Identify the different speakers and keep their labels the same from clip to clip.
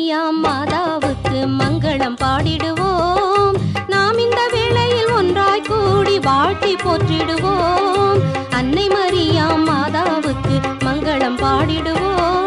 Speaker 1: Mariam மாதாவுக்கு மங்களம் பாடிடுவோம் நாம் இந்த வேளையில் ஒன்றாய் கூடி வாழ்த்தி போற்றிடுவோம் அன்னை மரியாம் மாதாவுக்கு மங்களம் பாடிடுவோம்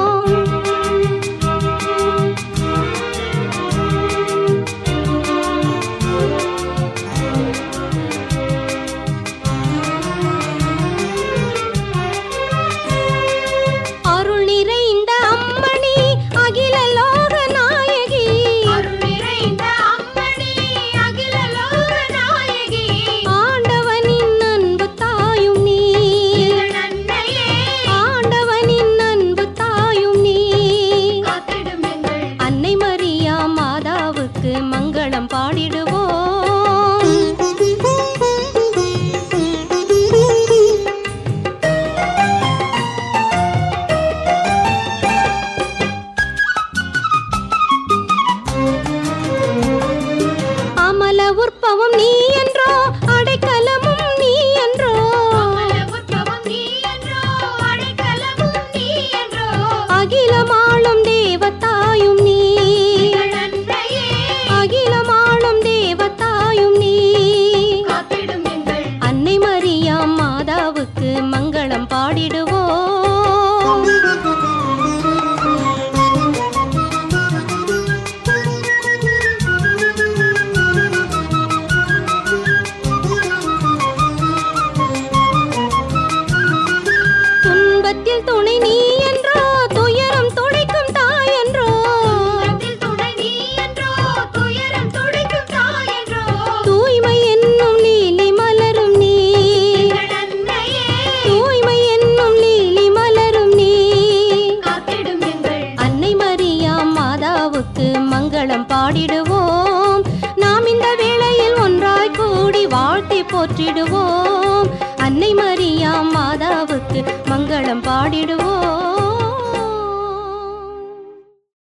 Speaker 1: அருள் நிறைந்த அம்மணி அகில லோக நாயகி
Speaker 2: அருள் நிறைந்த அம்மணி அகில லோக நாயகி
Speaker 1: ஆண்டவனின் அன்பு தாயும் நீ
Speaker 2: எங்கள் அன்னையே
Speaker 1: ஆண்டவனின் அன்பு தாயும் நீ
Speaker 2: காத்திடும் எங்கள்
Speaker 1: அன்னை மரியா மாதாவுக்கு மங்களம் பாடிடுவோம் அமல உற்பவம் நீ என்றோ அடைக்கலமும் நீ என்றோ
Speaker 2: அமல உற்பவம் நீ என்றோ அடைக்கலமும் நீ என்றோ
Speaker 1: அகிலமாளும் தேவத்தாயும் நீ
Speaker 2: எங்கள் அன்னையே
Speaker 1: அகிலமாளும் தேவத்தாயும் நீ
Speaker 2: காத்திடும் எங்கள்
Speaker 1: அன்னை மரியாம் மாதாவுக்கு மங்களம் பாடிடுவோம் துன்பத்தில் துணை நீ என்றோ துயரம் துடைக்கும் தாய் என்றோ
Speaker 2: துன்பத்தில் துணை நீ என்றோ துயரம் துடைக்கும் தாய் என்றோ
Speaker 1: தூய்மை என்னும் லீலி மலரும் நீ
Speaker 2: எங்கள் அன்னையே
Speaker 1: தூய்மை என்னும் லீலி மலரும் நீ
Speaker 2: காத்திடும் எங்கள்
Speaker 1: அன்னை மரியாம் மாதாவுக்கு மங்களம் பாடிடுவோம் நாம் இந்த வேளையில் ஒன்றாய் கூடி வாழ்த்தி போற்றிடுவோம் அன்னை மரியாம் மாதாவுக்கு மங்களம் பாடிடுவோம்